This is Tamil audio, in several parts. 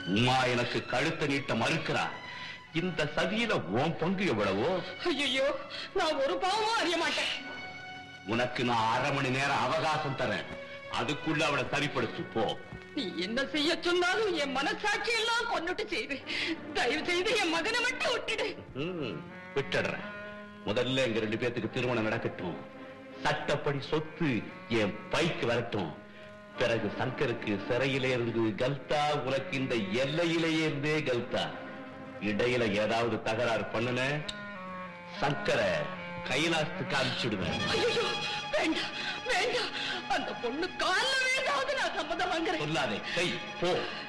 உமா எனக்கு கழுத்த நீட்ட மறுக்கிறா இந்த சதியில உன் பங்கு எவ்வளவோ ஐயோ நான் ஒரு பாவமும் அறிய மாட்டேன் உனக்கு நான் அரை மணி நேரம் அவகாசம் தரேன் அதுக்குள்ள அவளை சரிப்படுத்து போ நீ என்ன செய்ய சொன்னாலும் என் மனசாட்சி எல்லாம் கொண்டுட்டு செய்து தயவு செய்து என் மகனை மட்டும் விட்டுடு ம், விட்டுடுறேன் முதல்ல எங்க ரெண்டு பேத்துக்கு திருமணம் நடக்கட்டும் சட்டப்படி சொத்து என் பைக்கு வரட்டும் பிறகு சங்கருக்கு சிறையிலே இருந்து கல்தா உனக்கு இந்த எல்லையிலேயே இருந்தே கல்தா இடையில ஏதாவது தகராறு பண்ணுன சங்கரை கைலாசத்துக்கு அனுப்பிச்சுடுவேன் ஐயோ வேண்டாம் வேண்டாம் அந்த பொண்ணு கால வேண்டாவது நான் சம்மதம் வாங்குறேன் சொல்லாதே கை போ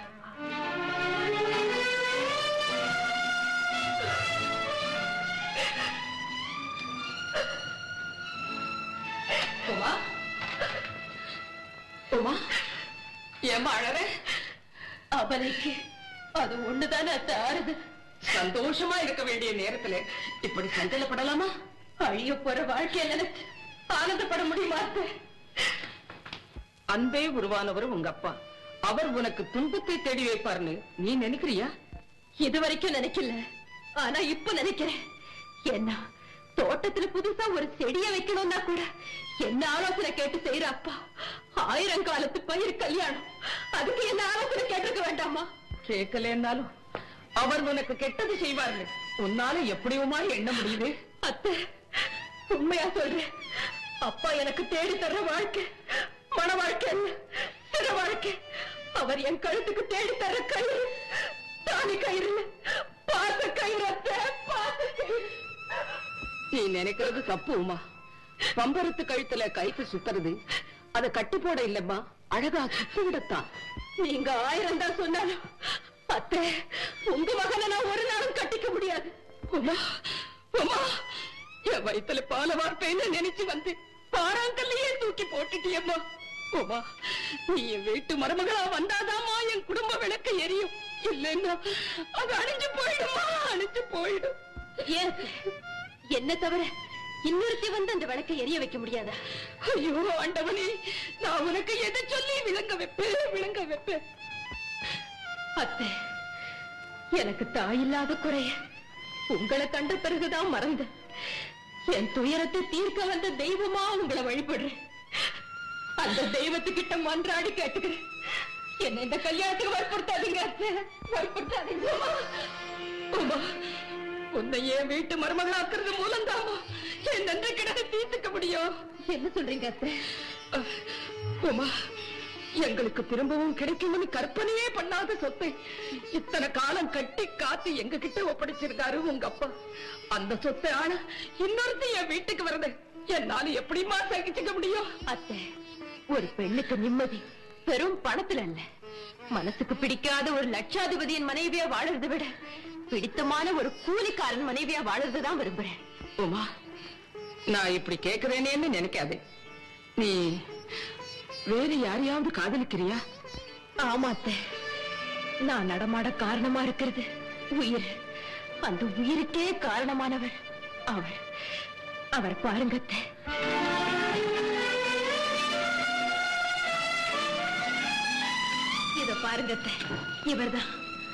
உமா உமா ஏமா அழற அவனைக்கு அது ஒண்ணுதானே அத்தை ஆறுது சந்தோஷமா இருக்க வேண்டிய நேரத்துல இப்படி சஞ்சலப்படலாமா அழிய போற வாழ்க்கைய நினைச்சு ஆனந்தப்பட முடியுமா அத்தை? அன்பே உருவானவர் உங்க அப்பா அவர் உனக்கு துன்பத்தை தேடி வைப்பார்னு நீ நினைக்கிறியா இது வரைக்கும் நினைக்கல ஆனா இப்ப நினைக்கிறேன் என்ன தோட்டத்துல புதுசா ஒரு செடிய வைக்கணும்னா கூட என்ன ஆலோசனை கேட்டு செய்யற அப்பா ஆயிரம் காலத்து பயிர் கல்யாணம் அதுக்கு என்ன ஆலோசனை கேட்டிருக்க வேண்டாமா கேட்கலன்னாலும் அவர் உனக்கு கெட்டது செய்வார்னு உன்னால எப்படியுமா எண்ண முடியுது அத்தை உண்மையா சொல்றேன் அப்பா எனக்கு தேடி தர்ற வாழ்க்கை மன வாழ்க்கை அல்ல சிற வாழ்க்கை அவர் என் கழுத்துக்கு தேடி தர்ற கயிறு தாலி கயிறு இல்ல, பாச கயிறு அத்தை பாச கயிறு நீ நினைக்கிறது தப்பு உமா பம்பரத்து கழுத்துல கைத்து சுத்துறது அத கட்டி போட இல்லம்மா அழகா சுத்தி விடத்தான் நீங்க ஆயிரம் தான் சொன்னாலும் அத்தை உங்க மகனை நான் ஒரு நாளும் கட்டிக்க முடியாது உமா உமா என் வயித்துல பால வார்ப்பேன்னு நினைச்சு வந்து பாறாங்கல்லையே தூக்கி போட்டுட்டியம்மா உமா நீ என் வீட்டு மருமகளா வந்தாதாம்மா என் குடும்ப விளக்கு எரியும் இல்லைன்னா அது அழிஞ்சு போயிடுமா அழிஞ்சு போயிடும் ஏன் அத்தை? என்ன தவிர இன்னொருத்தி வந்து அந்த விளக்கை எரிய வைக்க முடியாதா ஐயோ ஆண்டவனே நான் உனக்கு எதை சொல்லி விளங்க வைப்பேன் விளங்க வைப்பேன் அத்தை எனக்கு தாயில்லாத குறைய உங்களை கண்ட பிறகுதான் மறந்து என் துயரத்தை தீர்க்க வந்த தெய்வமா உங்களை வழிபடுறேன் அந்த தெய்வத்துக்கிட்ட மன்றாடி கேட்டுக்கிறேன் என்ன இந்த கல்யாணத்துக்கு வற்புறுத்தாதீங்க அத்தை வற்புறுத்தாதீங்க உமா உன்னை என் வீட்டு மருமகளாக்குறது மூலம்தாம்மா என் நன்றி கிடக்க தீர்த்துக்க முடியும் என்ன சொல்றீங்க அத்தை அஹ், உமா எங்களுக்கு திரும்பவும் கிடைக்கும்னு கற்பனையே பண்ணாத சொத்தை இத்தனை காலம் கட்டி காத்து எங்க கிட்ட ஒப்படைச்சிருக்காரு உங்க அப்பா அந்த சொத்தை ஆனா இன்னொருத்தி என் வீட்டுக்கு வரது என்னால எப்படிமா சகிச்சுக்க முடியும் அத்தை ஒரு பெண்ணுக்கு நிம்மதி பெரும் பணத்துல அல்ல மனசுக்கு பிடிக்காத ஒரு லட்சாதிபதியின் மனைவியா வாழறதை விட பிடித்தமான ஒரு கூலிக்காரன் மனைவியா வாழறதுதான் விரும்புறேன் உமா நான் இப்படி கேக்குறேனேன்னு நினைக்காதே நீ வேற யாரையாவது காதலிக்கிறியா ஆமா அத்தை நான் நடமாட காரணமா இருக்கிறது உயிர் அந்த உயிருக்கே காரணமானவர் அவர் அவர் பாருங்க அத்தை இத பாருங்க அத்தை இவர்தான்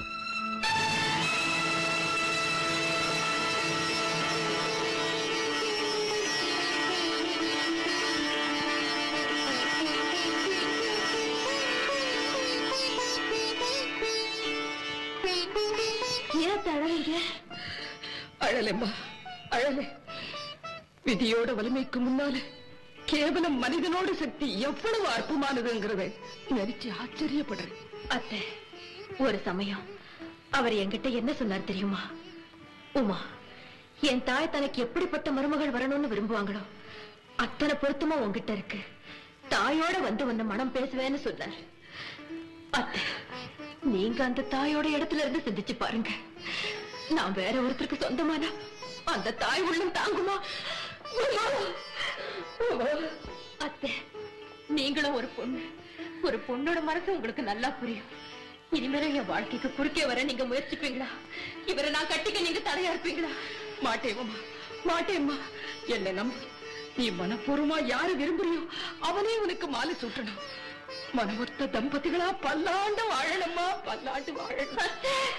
ஏன் தழறீங்க அழலம்மா அழலே விதியோட வலிமைக்கு முன்னால கேவலம் மனிதனோட சக்தி எவ்வளவு அற்புதமானதுங்கிறத நினைச்சு ஆச்சரியப்படுறேன் அத்தை ஒரு சமயம் அவர் என்கிட்ட என்ன சொன்னார் தெரியுமா உமா என் தாய் தனக்கு எப்படிப்பட்ட மருமகள் வரணும்னு விரும்புவாங்களோ அத்தனை பொருத்தமா உன்கிட்ட இருக்கு தாயோட வந்து உன்னை மனம் பேசுவேன்னு சொன்னார் அத்தை நீங்க அந்த தாயோட இடத்துல இருந்து சிந்திச்சு பாருங்க நான் வேற ஒருத்தருக்கு சொந்தமான அந்த தாய் உள்ளம் தாங்குமா உமா! உமா! அத்தை நீங்களும் ஒரு பொண்ணு ஒரு பொண்ணோட மனசு உங்களுக்கு நல்லா புரியும் இனிமேலும் என் வாழ்க்கைக்கு குறுக்கே வர நீங்க முயற்சிப்பீங்களா இவரை நான் கட்டிக்க நீங்க தடையா இருப்பீங்களா மாட்டேவம்மா மாட்டேம்மா என்ன நம்பு நீ மனப்பூர்வமா யாரு விரும்புறியோ அவனே உனக்கு மாலை சூட்டணும் மனமொத்த தம்பதிகளா பல்லாண்டு வாழணுமா பல்லாண்டு வாழணும்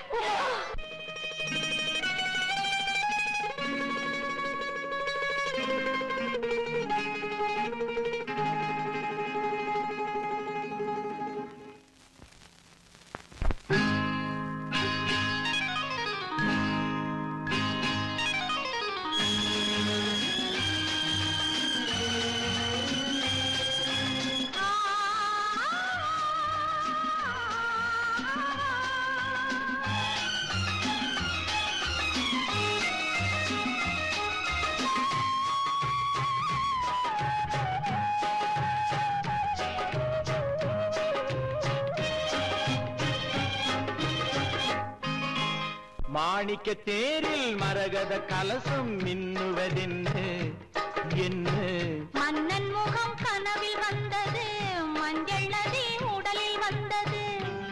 மாணிக்க தேரில் மரகத கலசம் மின்னுவதென்று என்ன மன்னன் முகம் கனவில் வந்தது மஞ்சள் நதி உடலில் வந்தது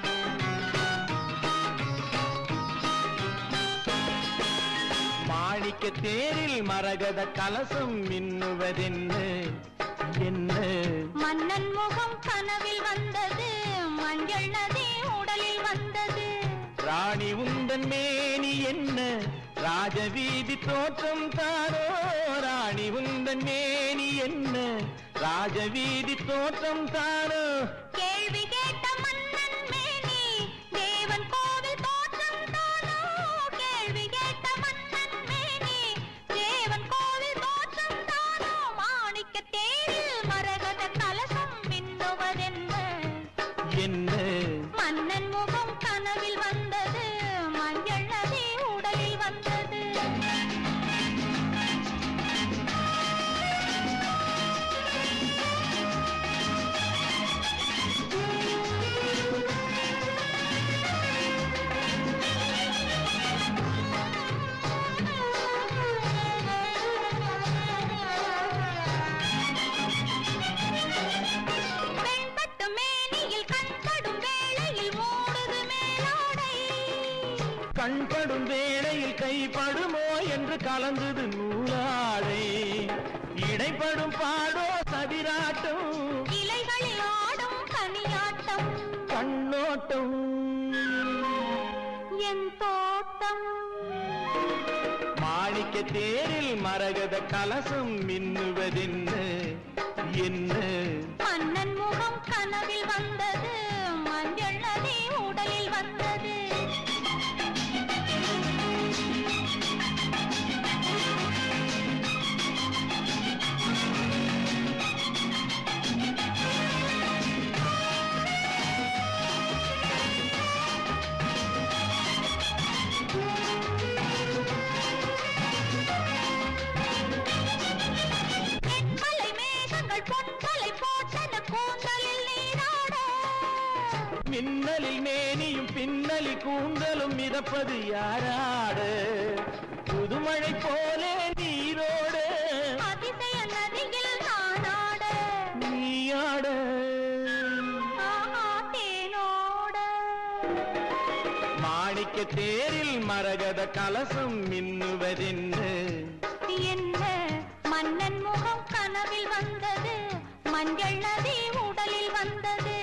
மாணிக்க தேரில் மரகத கலசம் மின்னுவதென்று என்ன மன்னன் முகம் கனவில் வந்தது மஞ்சள் நதி உடலில் வந்தது ராணி உந்தன் மேனி என்ன ராஜவீதி தோற்றம் தாரோ ராணி உந்தன் மேனி என்ன ராஜவீதி தோற்றம் தாரோ கேள்வி கேட்ட மன்னன் மேனி தேவன் கோவில் தோற்றம் தானோ கேள்வி கேட்ட மன்னன் மேனி தேவன் கோவில் தோற்றம் தானோ மாணிக்க தேரில் மரகத கலசம் மின்னுவதென்ன என்ன மன்னன் முகம் கனவில் வந்தது மஞ்சள் நதி உடலில் வந்தது வெண்பட்டு மேனியில் கண்படும் வேளையில் மூடுது மேலாடை கண்படும் வேளையில் கைப்படுமோ என்று கலந்தது நூலாடை இடைப்படும் பாடோ சதிராட்டம் இலைகளில் ஆடும் கனியாட்டம் கண்ணோட்டம் என் தோட்டம் மாணிக்க தேரில் மரகத கலசம் மின்னுவதென்ன என்ன மன்னன் முகம் கனவில் வந்தது மஞ்சள் நதி உடலில் வந்தது வெண்மலை மேகங்கள் பொன்மலை போட்டன கூந்தலில் நீராட மின்னலில் மேனியும் பின்னலி கூந்தலும் மிதப்பது யாராடு புதுமழை போலே நீரோடு அதிசய நதியில் நானாட நீயாட ஆஹா தேனோட மாணிக்க தேரில் மரகத கலசம் மின்னுவதென்ன என்ன மன்னன் முகம் கனவில் வந்தது மஞ்சள் நதி உடலில் வந்தது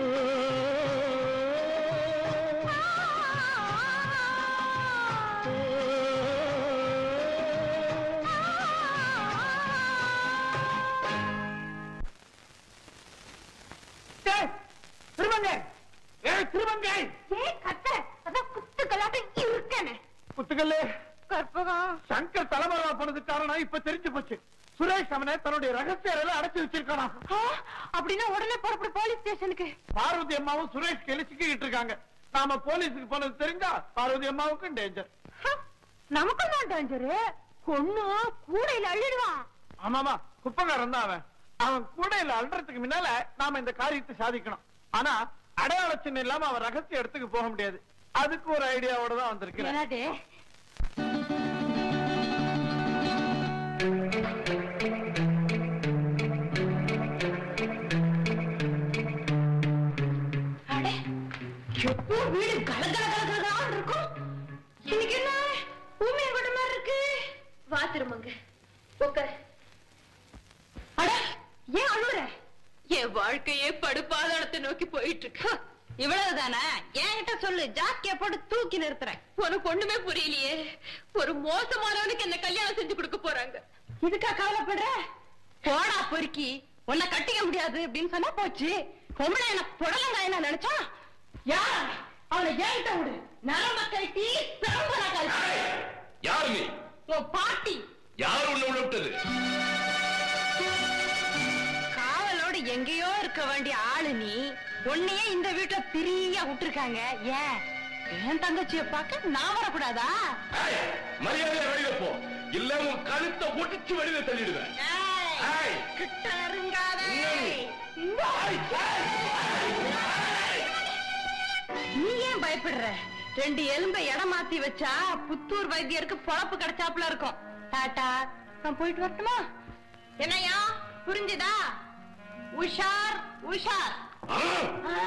திருமங்க ஏ திருமங்க ஏ கத்த அதான் குத்து கலாட்டம் இருக்கனே புத்துக்கல்லு கற்பகம் சங்கர் தலைமறைவா போனது காரணம் இப்ப தெரிஞ்சு போச்சு சுரேஷ் அவனை தன்னுடைய ரகசிய அறையில அடைச்சு வச்சிருக்கானா அப்படின்னா உடனே புறப்படு போலீஸ் ஸ்டேஷனுக்கு பார்வதி அம்மாவும் சுரேஷ் கெளிச்சுக்கிட்டு இருக்காங்க நாம போலீஸுக்கு போனது தெரிஞ்சா பார்வதி அம்மாவுக்கும் டேஞ்சர் நமக்கும் தான் டேஞ்சரு கொன்னு கூடையில அள்ளிடுவான் ஆமாமா குப்பக்காரன் தான் அவன் அவன் கூடையில அல்றதுக்கு முன்னால நாம இந்த காரியத்தை சாதிக்கணும் ஆனா அடையாள சின்னம் இல்லாம அவன் ரகசிய இடத்துக்கு போக முடியாது அதுக்கு ஒரு ஐடியாவோட தான் வந்திருக்கிறேன் என்னது அடே, எப்போ வீடு கலகல கலகலன்னு இருக்கும் இன்னைக்கு என்ன ஊமைய கொண்ட மாதிரி இருக்கு வா திருமங்க உட்கார் அட ஏன் அழுவுற என் வாழ்க்கையே படுபாதாளத்தை நோக்கி போயிட்டு இருக்கு இவ்வளவுதானே என்கிட்ட சொல்லு ஜாக்கிய போட்டு தூக்கி நிறுத்துறேன் உனக்கு ஒண்ணுமே புரியலையே ஒரு மோசமானவனுக்கு என்ன கல்யாணம் செஞ்சு கொடுக்க போறாங்க இதுக்கா கவலைப்படுற போடா பொறுக்கி உன்னை கட்டிக்க முடியாது அப்படின்னு சொன்னா போச்சு பொம்பளை என்ன புடலங்க என்ன நினைச்சா யார் அவனை ஏன்ட்ட விடு நரம்ப கட்டி பெரும்பல கழிச்சு யாரு நீ உன் பாட்டி யார் உன்னை உள்ள விட்டது காவலோடு எங்கேயோ இருக்க வேண்டிய ஆளு நீ உன்னையே இந்த வீட்டுல பிரியா விட்டுருக்காங்க ஏன் என் தங்கச்சிய பார்க்க நான் வரக்கூடாதா ஏய், மரியாதையா வெளியில போ இல்ல உன் கழுத்தை ஒடிச்சு வெளியில தள்ளிடுவேன் ஏய், ஏய். கிட்ட நெருங்காதே. நீ ஏன் பயப்படுற ரெண்டு எலும்பை இடம் மாத்தி வச்சா புத்தூர் வைத்தியருக்கு பொழப்பு கிடைச்சாப்புல இருக்கும் டாட்டா நான் போயிட்டு வரட்டுமா என்னையா புரிஞ்சுதா உஷார் உஷார் ஆ. ஆ.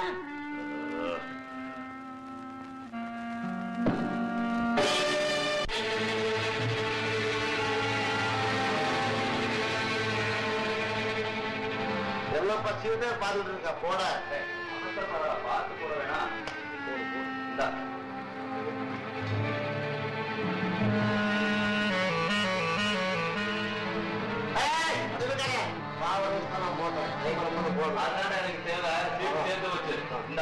எல்லாம் பசியோட பாத்துட்டு இருக்கா போட பார்த்து போட வேணாம் இந்தா. ஏய், அது இருக்காங்க. பாவம் தான் போட்டோம் சீக்கிரம் கொண்டு போடலாம் அதானே எனக்கு தேவை சீட்டு சேர்த்து வச்சு இந்தா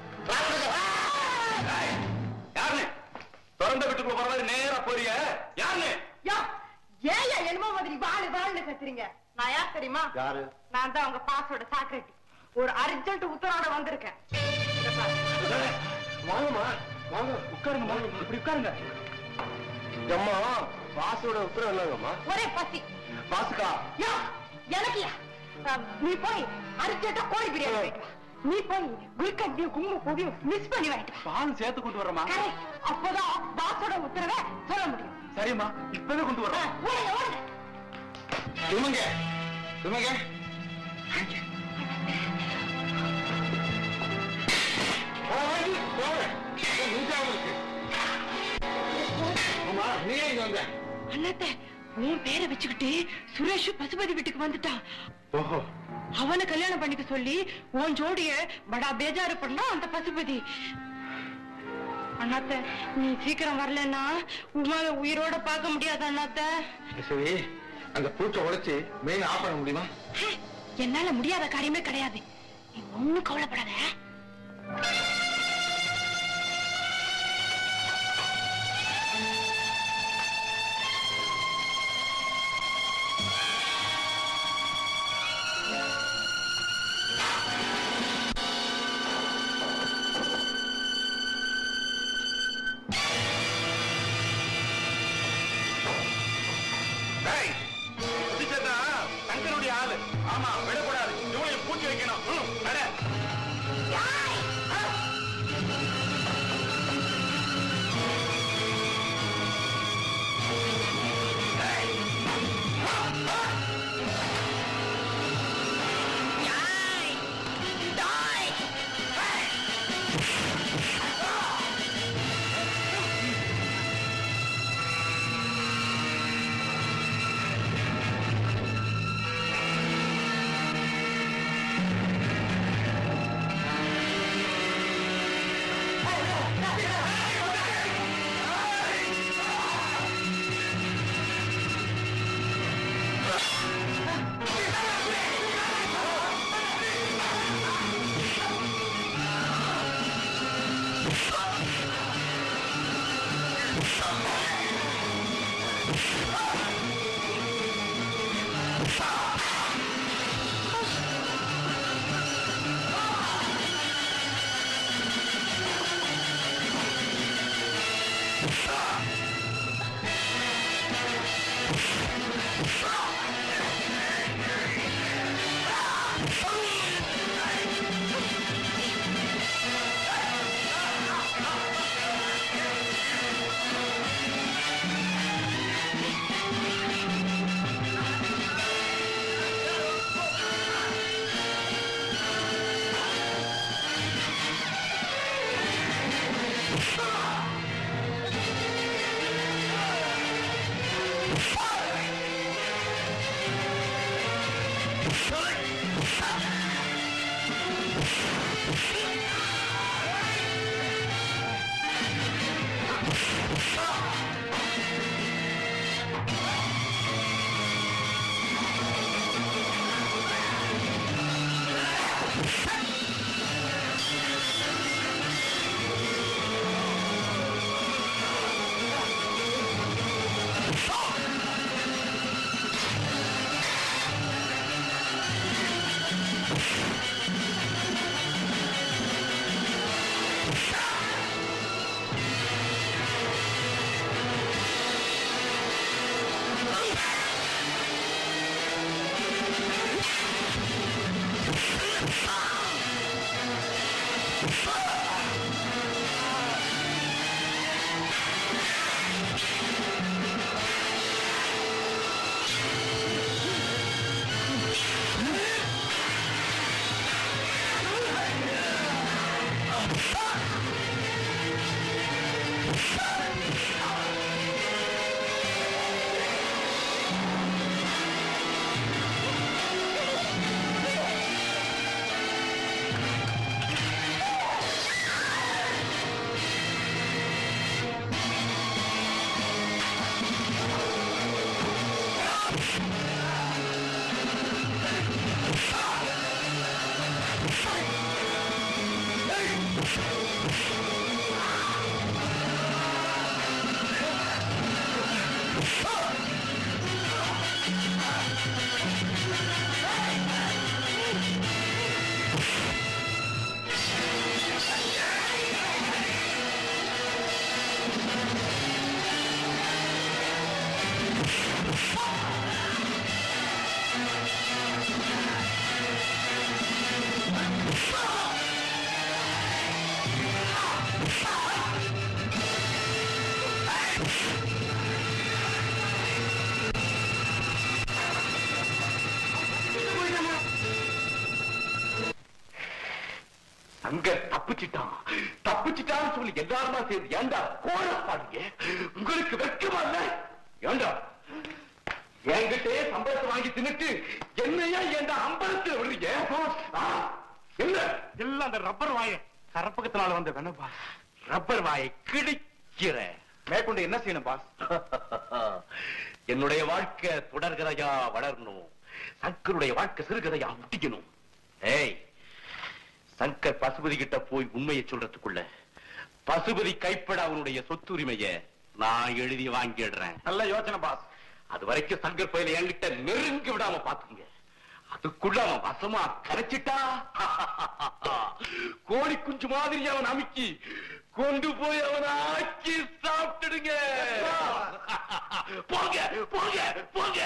ஏய், யாருன்னு திறந்த வீட்டுக்குள்ள வர மாதிரி நேரா போறிய யாருன்னு யா, ஏன்யா என்னமோ மாதிரி வாழு வாழுன்னு கத்துறீங்க நான் யார் தெரியுமா யாரு நான் தான் உங்க பாஸோட சாக்ரட்டி ஒரு அர்ஜென்ட் உத்தரவோட வந்திருக்கேன் இத பாரு. வாங்கம்மா வாங்க உட்காருங்கம்மா இப்படி உட்காருங்க அம்மா பாசோட உத்தரவு என்னங்கம்மா ஒரே பசி பாசுக்கா யா எனக்குயா அஹ், நீ போய் அர்ஜென்ட்டா கோழி பிரியாணி வாங்கிட்டு வா. நீ போய் குல்கண்டியும் குங்கும பொடியும் மிஸ் பண்ணி வாங்கிட்டு வா. பால் சேர்த்து கொண்டு வரமா Correct. அப்போதான் பாஸோட உத்தரவை சொல்ல முடியும் சரிம்மா இப்பவே கொண்டு அஹ், ஓடுங்க ஓடுங்க சுமங்க சுமங்க நீ இங்க வந்த அண்ணாத்த உன் பேரை வச்சுக்கிட்டு சுரேஷ் பசுபதி வீட்டுக்கு வந்துட்டான் ஓஹோ அவனை கல்யாணம் பண்ணிக்க சொல்லி உன் ஜோடிய படா பேஜாரு பண்ணா அந்த பசுபதி அண்ணாத்த நீ சீக்கிரம் வரலன்னா உமாவை உயிரோட பார்க்க முடியாது அண்ணாத்த சரி அந்த பூச்சை உடைச்சு மெயின் ஆஃப் பண்ண முடியுமா ஹே, என்னால முடியாத காரியமே கிடையாது நீ ஒண்ணும் கவலைப்படாத டேய், சுத்திச்சேட்டா, சங்கருடைய ஆளு ஆமா விடக்கூடாது இவனையும் பூட்டி வைக்கணும் ம், நட. ஆ அங்க தப்பிச்சிட்டான் தப்பிச்சிட்டான்னு சொல்லி எல்லாருமா சேர்ந்து ஏண்டா கோர பாருங்க உங்களுக்கு வெட்கமா இல்ல ஏண்டா என்கிட்டயே சம்பளத்தை வாங்கி தின்னுட்டு என்னையா ஏண்டா அம்பலத்துல விடுறீங்க ஆ, என்ன எல்லாம் அந்த ரப்பர் வாய கரப்பகத்தினால வந்த வெனப்பா ரப்பர் வாயை கிழிக்கிற மேற்கொண்டு என்ன செய்யணும் பாஸ் என்னுடைய வாழ்க்கை தொடர்கதையா வளரணும் சங்கருடைய வாழ்க்கை சிறுகதையா முடிக்கணும் ஏய் சங்கர் பசுபதி கிட்ட போய் உண்மையை சொல்றதுக்குள்ள பசுபதி கைப்பட அவனுடைய சொத்துரிமைய நான் எழுதி வாங்கிடுறேன் நல்ல யோசனை பாஸ் அது வரைக்கும் சங்கர் பயில என்கிட்ட நெருங்கி விடாம பாத்துங்க அதுக்குள்ள அவன் வசமா கரைச்சிட்டா கோழி குஞ்சு மாதிரி அவன் அமுக்கி கொண்டு போய் அவனை ஆக்கி சாப்பிட்டுடுங்க போங்க போங்க போங்க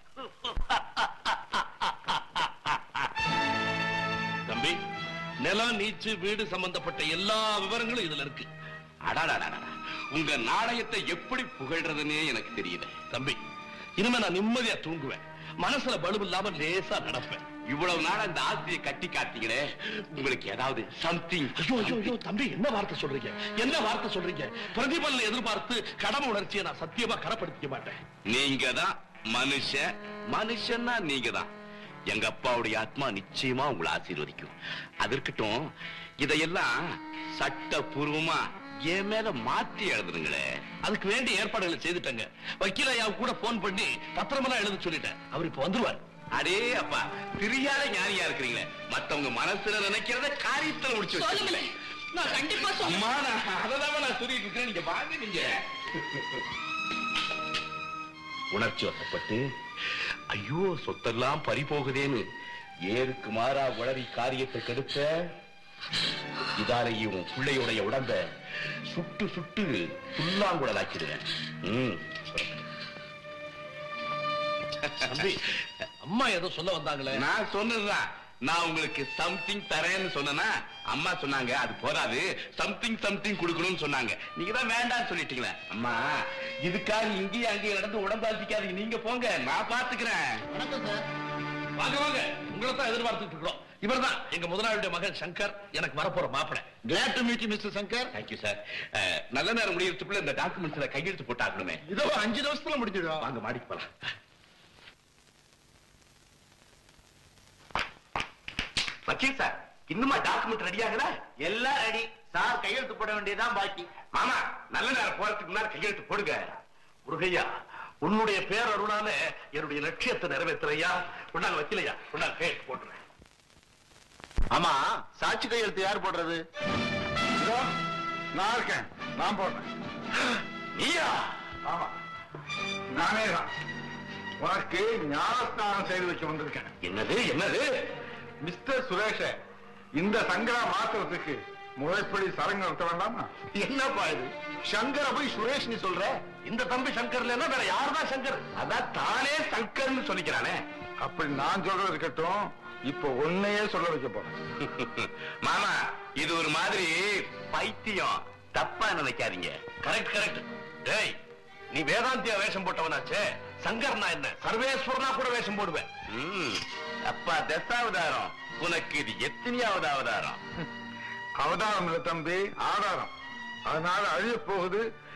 தம்பி நிலம் நீச்சு வீடு சம்பந்தப்பட்ட எல்லா விவரங்களும் இதுல இருக்கு அடாடாடாடா உங்க நாணயத்தை எப்படி புகழ்றதுன்னே எனக்கு தெரியல தம்பி இனிமே நான் நிம்மதியா தூங்குவேன் மனசுல பலு இல்லாம லேசா நடப்பேன் இவ்வளவு நாள் அந்த ஆசையை கட்டி காத்தீங்களே உங்களுக்கு ஏதாவது சம்திங் ஐயோ ஐயோ ஐயோ தம்பி என்ன வார்த்தை சொல்றீங்க என்ன வார்த்தை சொல்றீங்க பிரதிபலனை எதிர்பார்த்து கடமை உணர்ச்சியை நான் சத்தியமா கரப்படுத்திக்க மாட்டேன் நீங்க தான் மனுஷன் மனுஷன்னா நீங்க தான் எங்க அப்பாவுடைய ஆத்மா நிச்சயமா உங்களை ஆசீர்வதிக்கும் அது இருக்கட்டும் இதையெல்லாம் சட்டபூர்வமா என் மேல மாத்தி எழுதுனுங்களே அதுக்கு வேண்டிய ஏற்பாடுகளை செய்துட்டேங்க வக்கீல் ஐயா கூட போன் பண்ணி பத்திரமெல்லாம் எழுத சொல்லிட்டேன் அவர் இப்ப வந்துருவார் அடே அப்பா தெரியாத ஞானியா இருக்கிறீங்களே மத்தவங்க மனசுல நினைக்கிறத காரியத்துல முடிச்சு சொல்லுங்களே வச்சிருக்கீங்களே நான் கண்டிப்பா சொல்லுவேன் அம்மா நான் அததான் நான் சொல்லிட்டு இருக்கிறேன் நீங்க வாங்க நீங்க உணர்ச்சி வசப்பட்டு ஐயோ சொத்தெல்லாம் பறி போகுதேன்னு ஏருக்கு மாறா உளறி காரியத்தை கெடுத்த இதாலையும் பிள்ளையுடைய உடம்ப சுட்டு சுட்டு புல்லாங்குழலாக்கிடுவேன் ம். தம்பி அம்மா ஏதோ சொல்ல வந்தாங்களே நான் சொன்னதுதான் நான் உங்களுக்கு சம்திங் தரேன்னு சொன்னேன்னா அம்மா சொன்னாங்க அது போதாது சம்திங் சம்திங் கொடுக்கணும்னு சொன்னாங்க நீங்க தான் வேண்டாம்னு சொல்லிட்டீங்களே அம்மா இதுக்காக இங்கேயும் அங்கேயும் நடந்து உடம்பாதிக்காதீங்க நீங்க போங்க நான் பாத்துக்கிறேன் வாங்க வாங்க உங்களை தான் எதிர்பார்த்துட்டு இருக்கிறோம் இவர்தான் எங்க முதலாளியுடைய மகன் சங்கர் எனக்கு வரப்போற மாப்பிளை glad to meet you mister Shankar thank you sir நல்ல நேரம் முடியறதுக்குள்ள இந்த டாக்குமெண்ட்ஸ்ல கையெழுத்து போட்டாக்கணுமே இதோ அஞ்சு நிமிஷத்துல முடிஞ்சிடும் வாங்க மாடிக்கு போலாம் வக்கீல் சார் இன்னுமா டாக்குமெண்ட் ரெடி ஆகுதா எல்லாம் ரெடி சார் கையெழுத்து போட வேண்டியதுதான் பாக்கி மாமா நல்ல நேரம் போறதுக்கு முன்னாடி கையெழுத்து போடுங்க முருகையா உன்னுடைய பேர் அருளால என்னுடைய லட்சியத்தை நிறைவேற்றுறையா உண்டாங்க வக்கீலையா உண்டாங்க கையெழுத்து போட்டுறேன் ஆமா சாட்சி கையெழுத்து யார் போடுறது இதோ நான் இருக்கேன் நான் போடுறேன் நீயா ஆமா நானே தான் உனக்கு ஞானஸ்நானம் செய்து வைக்க வந்திருக்கேன் என்னது என்னது மிஸ்டர் சுரேஷ இந்த சங்கரா மாத்திரத்துக்கு முறைப்படி சரங்கு நடத்த வேண்டாமா என்னப்பா இது சங்கர போய் சுரேஷ் நீ சொல்ற இந்த தம்பி சங்கர்ல வேற யாருதான் சங்கர் அதான் தானே சங்கர்னு சொல்லிக்கிறானே அப்படி நான் சொல்றது இருக்கட்டும் இப்ப உன்னையே சொல்ல வைக்க போறேன் மாமா இது ஒரு மாதிரி பைத்தியம் தப்பா நினைக்காதீங்க கரெக்ட் கரெக்ட் டேய் நீ வேதாந்தியா வேஷம் போட்டவனாச்சே சங்கர்னா என்ன சர்வேஸ்வரனா கூட வேஷம் போடுவேன் அப்பா தசாவதாரம் உனக்கு இது எத்தனையாவது அவதாரம் அவதாரம் இல்ல தம்பி ஆதாரம் அதனால அழிய போகுது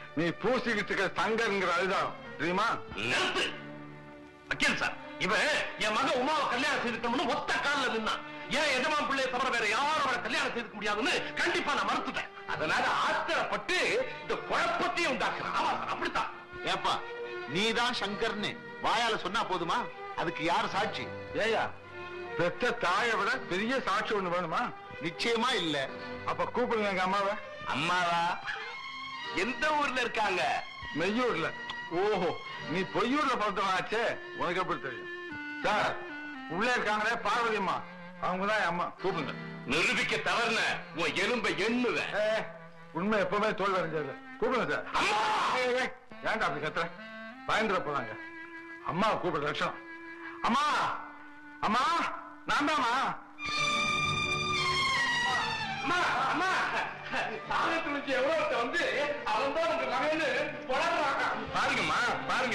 நீ பூசிக்கிட்டு இருக்க சங்கர்ங்கிற அதுதான் தெரியுமா நிறுத்து வக்கீல் சார் இவன் என் மகன் உமாவை கல்யாணம் செய்துக்கணும்னு ஒத்த காலில் நின்னான் ஏன் எஜமான் பிள்ளையை தவிர வேற யாரும் அவரை கல்யாணம் செய்துக்க முடியாதுன்னு கண்டிப்பா நான் மறுத்துட்டேன் அதனால ஆத்திரப்பட்டு இந்த குழப்பத்தையும் உண்டாக்குறேன் ஆமா சார் அப்படித்தான் ஏப்பா நீதான் சங்கர்னு வாயால சொன்னா போதுமா அதுக்கு யார் சாட்சி ஏயா பெத்த தாயை விட பெரிய சாட்சி ஒண்ணு வேணுமா நிச்சயமா இல்ல அப்ப கூப்பிடுங்க எங்க அம்மாவை அம்மாவா எந்த ஊர்ல இருக்காங்க மெய்யூர்ல ஓஹோ நீ பொய்யூர்ல பிறந்தவனாச்சே உனக்கு எப்படி தெரியும் சார் உள்ள இருக்காங்களே பார்வதி அம்மா அவங்கதான் என் அம்மா கூப்பிடுங்க நிரூபிக்க தவறுன உன் எலும்பை எண்ணுவேன் ஏ, உண்மை எப்பவுமே தோல் வரைஞ்சது கூப்பிடுங்க சார் அம்மா! ஏய், ஏய், ஏன்டா அப்படி கத்துற பயந்துட போறாங்க அம்மா கூப்பிடுற லட்சணம் அம்மா அம்மா நான் தாம்மா அம்மா அம்மா சாகத்து வச்சு எவ்வளவு வந்து அவன் தான் உங்க மகன்னு வளர்றாங்க பாருங்கம்மா பாருங்க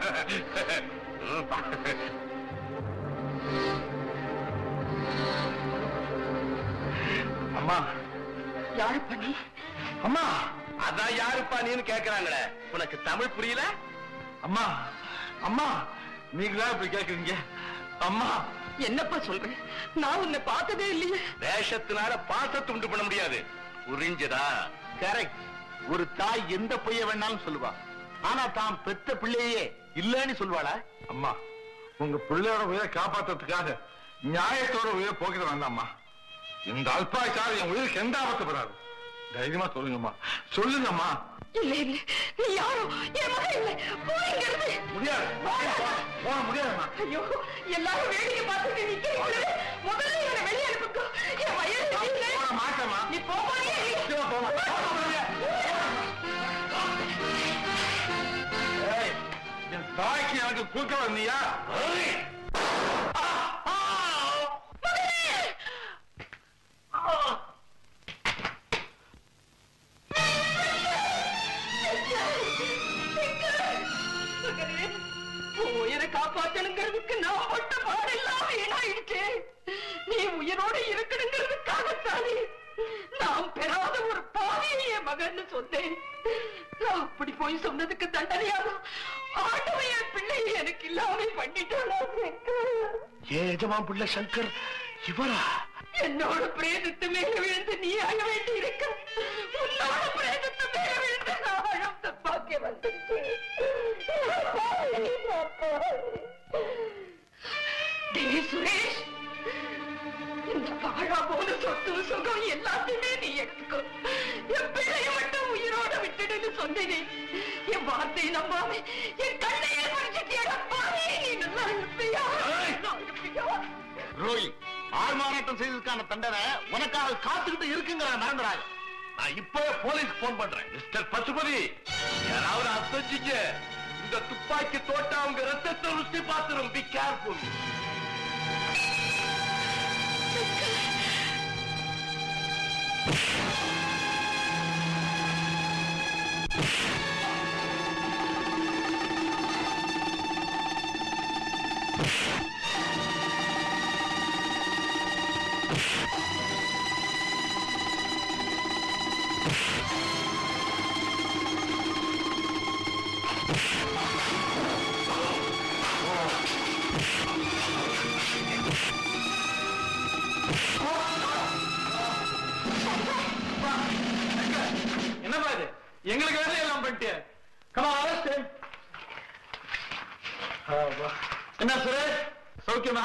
அம்மா யாரு பண்ணி அம்மா அதான் யாருப்பா நீன்னு கேக்குறாங்களே உனக்கு தமிழ் புரியல அம்மா அம்மா நீங்களா இப்படி கேக்குறீங்க அம்மா என்னப்பா சொல்ற நான் உன்னை பார்த்ததே இல்லையே வேஷத்தினால பாசத்தை உண்டு பண்ண முடியாது புரிஞ்சதா கரெக்ட் ஒரு தாய் எந்த பொய்ய வேணாலும் சொல்லுவா ஆனா தான் பெத்த பிள்ளையே இல்லன்னு சொல்வாளா அம்மா உங்க பிள்ளையோட உயிரை காப்பாத்துறதுக்காக நியாயத்தோட உயிரை போக்கிட வேண்டாம்மா இந்த அல்பாய்ச்சார் என் உயிருக்கு எந்த ஆபத்து வராது தைரியமா சொல்லுங்கம்மா சொல்லுங்கம்மா இல்ல இல்ல நீ யாரோ என் மகன் இல்ல போய்ங்கிறது முடியாது போக முடியாதும்மா ஐயோ எல்லாரும் வேடிக்கை பார்த்துட்டு நிக்கிறீங்களே முதல்ல இவனை வெளியே அனுப்புங்க என் வயசு தெரியல. போக மாட்டேம்மா நீ போறியா நிச்சயமா போக மாட்டேன். ஏய், என் தாய்க்கு எனக்கு குறுக்க வந்தியா உயிரை காப்பாத்தணுங்கிறதுக்கு நான் பட்ட பாடெல்லாம் வீணாயிடுச்சு நீ உயிரோடு இருக்கணுங்கிறதுக்காகத்தானே நான் பெறாத ஒரு பாவியை என் மகன்னு சொன்னேன் நான் அப்படி போய் சொன்னதுக்கு தண்டனையாக ஆண்டவன் என் பிள்ளையை எனக்கு இல்லாம பண்ணிட்டானா ஏன் எஜமான் பிள்ளை சங்கர் இவரா என்னோட பிரேதத்து மேல விழுந்து நீ அழ வேண்டி இருக்க உன்னோட பிரேதத்து மேல விழுந்து நான் அழம் தப்பாக்க வந்துருச்சு டேய் சுரேஷ் இந்த பாழா போன சொத்து சுகம் எல்லாத்தையுமே நீ எடுத்துக்கோ என் பிள்ளைய மட்டும் உயிரோட விட்டுடுன்னு சொன்னேனே என் வார்த்தையை நம்பாம என் கண்ணையே குடிச்சிட்டியடா பாவி நீ நல்லா இருப்பியா நல்லா இருப்பியா ரோஹி ஆள்மாறாட்டம் செய்ததுக்கான தண்டனை உனக்காக காத்துக்கிட்டு இருக்குங்கிற மறந்துடாது நான் இப்பவே போலீஸ் போன் பண்றேன் மிஸ்டர் பசுபதி யாராவது அசைச்சிக்க இந்த துப்பாக்கி தோட்ட அவங்க ரத்தத்தை ருசி பார்த்துரும் பி கேர்ஃபுல் என்னப்பா இது எங்களுக்கு வேலை எல்லாம் பண்ணிட்டு கமா என்ன சுரேஷ் சௌக்கியமா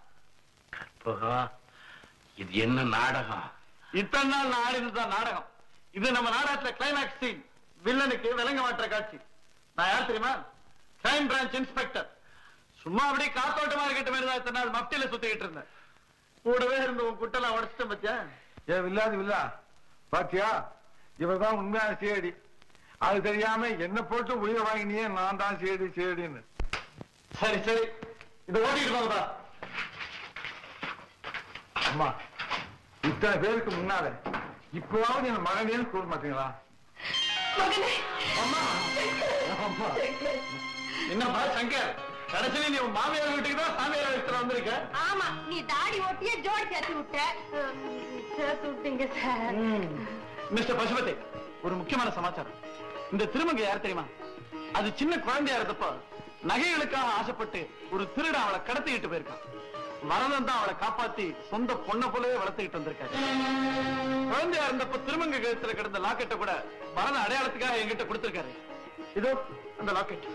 இது என்ன நாடகம் இத்தனை நாள் நான் ஆடினதுதான் நாடகம் இது நம்ம நாடகத்துல கிளைமேக்ஸ் சீன் வில்லனுக்கு விளங்க மாற்ற காட்சி நான் யார் தெரியுமா கிரைம் பிரான்ச் இன்ஸ்பெக்டர் சும்மா அப்படியே காத்தோட்டமா இருக்கட்டும் தான் இத்தனை நாள் மப்டியில சுத்திக்கிட்டு இருந்தேன் கூடவே இருந்து உன் குட்டெல்லாம் உடச்சிட்டேன் பத்தியா ஏ வில்லாது வில்லா பாத்தியா இவர்தான் உண்மையான சேடி அது தெரியாம என்ன போட்டு உயிரை வாங்கினியே நான் தான் சேடி சேடின்னு சரி சரி இதை ஓட்டிட்டு போங்கப்பா அம்மா இத்தனை பேருக்கு முன்னால இப்பவாவது என் மகனேன்னு கூற மாட்டீங்களா மகனே அம்மா அம்மா என்னப்பா சங்கர் கடைசியில நீ உன் மாமியார் வீட்டுக்கு தான் சாமியார் வீட்டுல வந்திருக்க ஆமா நீ தாடி ஓட்டியே ஜோடி சேர்த்து விட்ட சேர்த்து விட்டீங்க சார் மிஸ்டர் பசுபதி ஒரு முக்கியமான சமாச்சாரம் இந்த திருமங்க யார் தெரியுமா அது சின்ன குழந்தையா இருந்தப்போ நகைகளுக்காக ஆசைப்பட்டு ஒரு திருட அவளை கடத்திக்கிட்டு போயிருக்கான் வரதன் தான் அவளை காப்பாத்தி சொந்த பொண்ணை போலவே வளர்த்துக்கிட்டு வந்திருக்காரு குழந்தையா இருந்தப்ப திருமங்க கழுத்துல கிடந்த லாக்கெட்டை கூட வரத அடையாளத்துக்காக என்கிட்ட கொடுத்திருக்காரு இதோ அந்த லாக்கெட்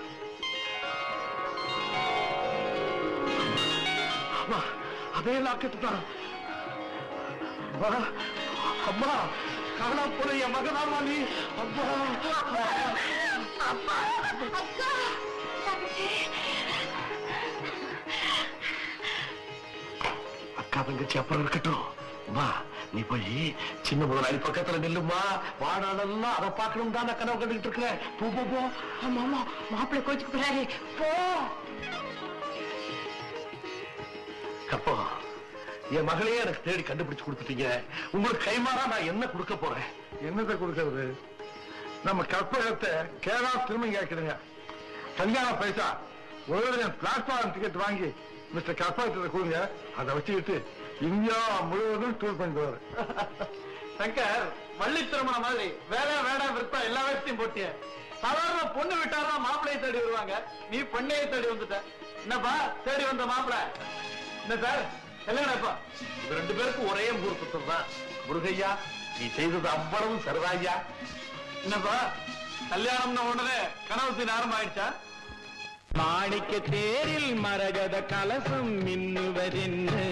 அம்மா, அதே லாக்கெட் தான் அம்மா, அம்மா காணா போற என் மகனாமா நீ அம்மா அக்கா தங்கச்சி அப்புறம் இருக்கட்டும் வா நீ போய் சின்ன முதலாளி பக்கத்துல நில்லுமா வாடாடெல்லாம் அதை பார்க்கணும் தான் நான் கனவு கண்டுகிட்டு இருக்கிறேன் போ போ போ ஆமா ஆமா மாப்பிள்ளை கோச்சுக்கு போறாரு போ கப்போ என் மகளையே எனக்கு தேடி கண்டுபிடிச்சு கொடுத்துட்டீங்க உங்களுக்கு கைமாறா நான் என்ன கொடுக்க போறேன் என்னத்தை கொடுக்கறது நம்ம கற்பகத்தை கேரளா திரும்ப கேட்குதுங்க கல்யாண பைசா ஒரு பிளாட்ஃபார்ம் டிக்கெட் வாங்கி மிஸ்டர் கற்பகத்தை கொடுங்க அதை வச்சுக்கிட்டு இந்தியா முழுவதும் டூர் பண்ணிட்டு வர சங்கர் வள்ளி திருமணம் மாதிரி வேலை வேடாம் விற்பா எல்லா வேலையும் போட்டிய சாதாரண பொண்ணு விட்டாதான் மாப்பிள்ளையை தேடி வருவாங்க நீ பொண்ணையை தேடி வந்துட்ட என்னப்பா தேடி வந்த மாப்பிள்ளை என்ன சார் கல்யாணம் எப்பா இவங்க ரெண்டு பேருக்கும் ஒரே முகூர்த்தம் தான் முருகையா நீ செய்தது அவ்வளவு சரிதாய்யா என்னப்பா கல்யாணம்னு உடனே கனவு சீன் ஆரம்பமாயிடுச்சா மாணிக்க தேரில் மரகத கலசம் மின்னுவதென்ன